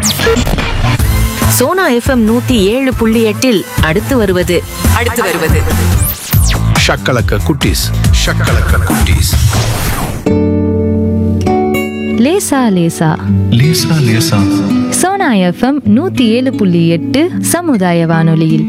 Sona FM நூத்தி ஏழு புள்ளி எட்டில் அடுத்து வருவது அடுத்து வருவது ஷக்கலக்க குட்டீஸ் ஷக்கலக்க குட்டீஸ் லேசா லேசா லேசா லேசா சோனா எஃப்எம் நூத்தி ஏழு புள்ளி எட்டு சமுதாய வானொலியில்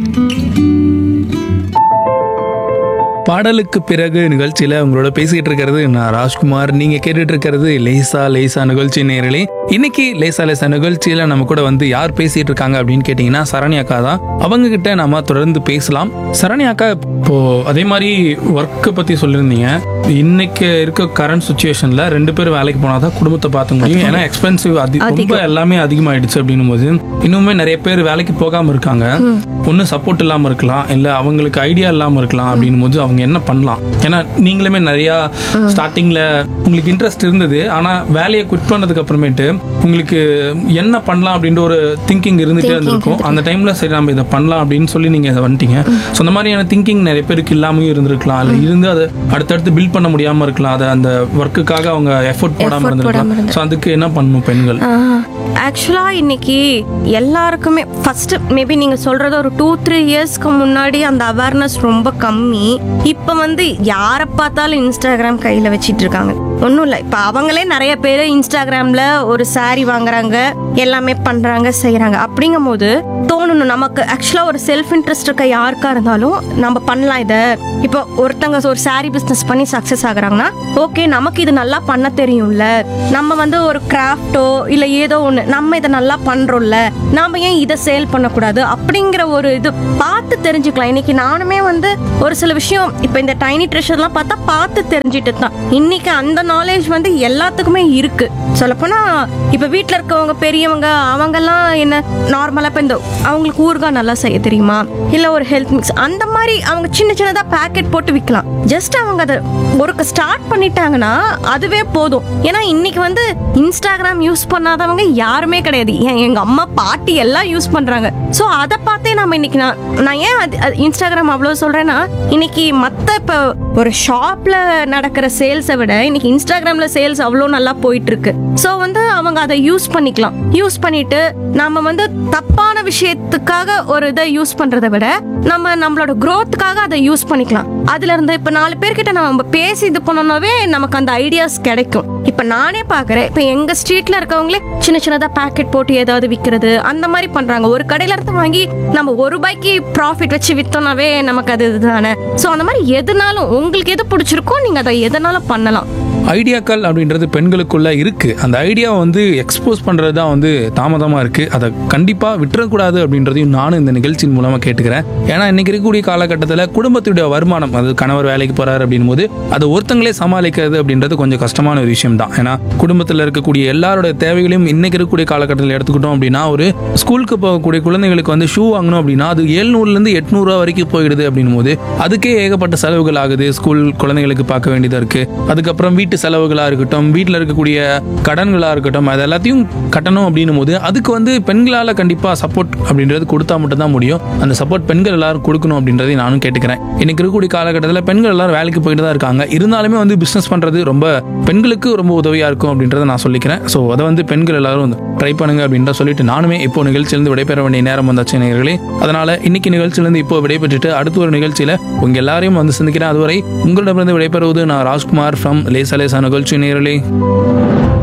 பாடலுக்கு பிறகு நிகழ்ச்சியில உங்களோட பேசிக்கிட்டு இருக்கிறது நான் ராஜ்குமார் நீங்க கேட்டுட்டு இருக்கிறது லேசா லேசா நிகழ்ச்சி நேரலே இன்னைக்கு லேசா லேசா நிகழ்ச்சியில நம்ம கூட வந்து யார் பேசிட்டு இருக்காங்க அப்படின்னு கேட்டீங்கன்னா சரணி அக்கா தான் அவங்க கிட்ட நம்ம தொடர்ந்து பேசலாம் சரணி அக்கா இப்போ அதே மாதிரி ஒர்க்கை பத்தி சொல்லியிருந்தீங்க இன்னைக்கு இருக்க கரண்ட் சுச்சுவேஷன்ல ரெண்டு பேரும் வேலைக்கு போனாதான் குடும்பத்தை பார்த்த முடியும் ஏன்னா எக்ஸ்பென்சிவ் அதி ரொம்ப எல்லாமே அதிகமாயிடுச்சு அப்படின்னும் போது இன்னுமே நிறைய பேர் வேலைக்கு போகாம இருக்காங்க ஒன்றும் சப்போர்ட் இல்லாம இருக்கலாம் இல்ல அவங்களுக்கு ஐடியா இல்லாம இருக்கலாம் அப்படின்னும் போது அவங்க என்ன பண்ணலாம் ஏன்னா நீங்களுமே நிறைய ஸ்டார்டிங்ல உங்களுக்கு இன்ட்ரெஸ்ட் இருந்தது ஆனா வேலையை குவிட் பண்ணதுக்கு அப்புறமேட்டு உங்களுக்கு என்ன பண்ணலாம் அப்படின்ற ஒரு திங்கிங் இருந்துட்டே இருந்திருக்கும் அந்த டைம்ல சரி நம்ம இதை பண்ணலாம் அப்படின்னு சொல்லி நீங்க இதை வந்துட்டீங்க ஸோ அந்த மாதிரியான திங்கிங் நிறைய பேருக்கு இல்லாமையும் இருந்திருக்கலாம் இல்ல இருந்து அதை அடுத்தடுத்து பில்ட் பண்ண முடியாம இருக்கலாம் அதை அந்த ஒர்க்குக்காக அவங்க எஃபோர்ட் போடாம இருந்திருக்கலாம் ஸோ அதுக்கு என்ன பண்ணணும் பெண்கள் ஆக்சுவலாக இன்னைக்கு எல்லாருக்குமே ஃபர்ஸ்ட் மேபி நீங்கள் சொல்கிறது ஒரு டூ த்ரீ இயர்ஸ்க்கு முன்னாடி அந்த அவேர்னஸ் ரொம்ப கம்மி இப்போ வந்து யாரை பார்த்தாலும் இன்ஸ்டாகிராம் கையில் வச்சிட்டு இருக்காங்க ஒன்றும் இல்லை இப்போ அவங்களே நிறைய பேர் இன்ஸ்டாகிராமில் ஒரு saree வாங்குறாங்க எல்லாமே பண்ணுறாங்க செய்கிறாங்க அப்படிங்கும் போது தோணணும் நமக்கு ஆக்சுவலாக ஒரு செல்ஃப் இன்ட்ரெஸ்ட் இருக்க யாருக்கா இருந்தாலும் நம்ம பண்ணலாம் இதை இப்போ ஒருத்தங்க ஒரு saree பிஸ்னஸ் பண்ணி சக்ஸஸ் ஆகுறாங்கன்னா ஓகே நமக்கு இது நல்லா பண்ண தெரியும்ல நம்ம வந்து ஒரு கிராஃப்டோ இல்லை ஏதோ ஒன்று நம்ம இதை நல்லா பண்ணுறோம்ல நாம ஏன் இதை சேல் பண்ணக்கூடாது அப்படிங்கிற ஒரு இது பார்த்து தெரிஞ்சுக்கலாம் இன்னைக்கு நானுமே வந்து ஒரு சில விஷயம் இப்போ இந்த டைனி ட்ரெஷர்லாம் பார்த்தா பார்த்து தெரிஞ்சுட்டு தான் இன்னைக்கு அந்த நாலேஜ் வந்து எல்லாத்துக்குமே இருக்கு சொல்லப்போனால் இப்போ வீட்டில் இருக்கவங்க பெரியவங்க அவங்கெல்லாம் என்ன நார்மலாக இப்போ இந்த அவங்களுக்கு ஊறுகாய் நல்லா செய்ய தெரியுமா இல்லை ஒரு ஹெல்த் மிக்ஸ் அந்த மாதிரி அவங்க சின்ன சின்னதாக பேக்கெட் போட்டு விற்கலாம் ஜஸ்ட் அவங்க அதை ஒரு ஸ்டார்ட் பண்ணிட்டாங்கன்னா அதுவே போதும் ஏன்னா இன்னைக்கு வந்து இன்ஸ்டாகிராம் யூஸ் பண்ணாதவங்க யாருமே கிடையாது ஏன் எங்க அம்மா பாட்டி எல்லாம் யூஸ் பண்றாங்க ஸோ அதை பார்த்தே நம்ம இன்னைக்கு நான் நான் ஏன் அது அது இன்ஸ்டாகிராம் அவ்வளோ சொல்றேன்னா இன்னைக்கு மற்ற இப்போ ஒரு ஷாப்ல நடக்கிற சேல்ஸை விட இன்னைக்கு இன்ஸ்டாகிராம்ல சேல்ஸ் அவ்வளோ நல்லா போயிட்டு இருக்கு ஸோ வந்து அவங்க அதை யூஸ் பண்ணிக்கலாம் யூஸ் பண்ணிட்டு நம்ம வந்து தப்பான விஷயத்துக்காக ஒரு இதை யூஸ் பண்றதை விட நம்ம நம்மளோட growthக்காக அதை யூஸ் பண்ணிக்கலாம் அதுல இருந்து இப்ப நாலு பேர்கிட்ட நம்ம பேசி இது பண்ணோம்னாவே நமக்கு அந்த ஐடியாஸ் கிடைக்கும் இப்ப நானே பாக்குறேன் இப்ப எங்க ஸ்ட்ரீட்ல இருக்கவங்களே சின்ன சின்னதா பாக்கெட் போட்டு ஏதாவது விக்கிறது அந்த மாதிரி பண்றாங்க ஒரு கடையில இருந்து வாங்கி நம்ம ஒரு ரூபாய்க்கு ப்ராஃபிட் வச்சு வித்தோம்னாவே நமக்கு அது இதுதானே சோ அந்த மாதிரி எதுனாலும் உங்களுக்கு எது பிடிச்சிருக்கோ நீங்க அதை எதனாலும் பண்ணலாம் ஐடியாக்கள் அப்படின்றது பெண்களுக்குள்ள இருக்கு அந்த ஐடியாவை வந்து எக்ஸ்போஸ் பண்றது தான் வந்து தாமதமா இருக்கு அதை கண்டிப்பா விட்டுறக்கூடாது அப்படின்றதையும் நானும் இந்த நிகழ்ச்சியின் மூலமா கேட்டுக்கிறேன் ஏன்னா இன்னைக்கு இருக்கக்கூடிய காலகட்டத்தில் குடும்பத்துடைய வருமானம் அது கணவர் வேலைக்கு போறாரு அப்படின் போது அதை ஒருத்தங்களே சமாளிக்கிறது அப்படின்றது கொஞ்சம் கஷ்டமான ஒரு விஷயம் தான் ஏன்னா குடும்பத்தில் இருக்கக்கூடிய எல்லாரோட தேவைகளையும் இன்னைக்கு இருக்கக்கூடிய காலகட்டத்தில் எடுத்துக்கிட்டோம் அப்படின்னா ஒரு ஸ்கூலுக்கு போகக்கூடிய குழந்தைகளுக்கு வந்து ஷூ வாங்கணும் அப்படின்னா அது எழுநூறுலேருந்து எட்நூறுவா வரைக்கும் போயிடுது அப்படின் போது அதுக்கே ஏகப்பட்ட செலவுகள் ஆகுது ஸ்கூல் குழந்தைகளுக்கு பார்க்க வேண்டியதா இருக்கு அதுக்கப்புறம் வீட்டு செலவுகளா இருக்கட்டும் வீட்டில் இருக்கக்கூடிய கடன்களா இருக்கட்டும் அது எல்லாத்தையும் கட்டணும் அப்படின்னும் போது அதுக்கு வந்து பெண்களால கண்டிப்பா சப்போர்ட் அப்படின்றது கொடுத்தா மட்டும் தான் முடியும் அந்த சப்போர்ட் பெண்கள் எல்லாரும் கொடுக்கணும் அப்படின்றதை நானும் கேட்டுக்கிறேன் இன்னைக்கு இருக்கக்கூடிய காலகட்டத்தில் பெண்கள் எல்லாரும் வேலைக்கு போயிட்டு தான் இருக்காங்க இருந்தாலுமே வந்து பிசினஸ் பண்றது ரொம்ப பெண்களுக்கு ரொம்ப உதவியா இருக்கும் அப்படின்றத நான் சொல்லிக்கிறேன் ஸோ அதை வந்து பெண்கள் எல்லாரும் ட்ரை பண்ணுங்க அப்படின்ற சொல்லிட்டு நானுமே இப்போ நிகழ்ச்சியிலிருந்து விடைபெற வேண்டிய நேரம் வந்தாச்சு நேயர்களே அதனால இன்னைக்கு நிகழ்ச்சியிலிருந்து இப்போ விடைபெற்றுட்டு அடுத்த ஒரு நிகழ்ச்சியில உங்க எல்லாரையும் வந்து சந்திக்கிறேன் அதுவரை உங்களிடமிருந்து விடைபெறுவது நான் ராஜ்குமார் ஃப்ரம் லேசா லேசா நிகழ்ச்சி நேயர்களே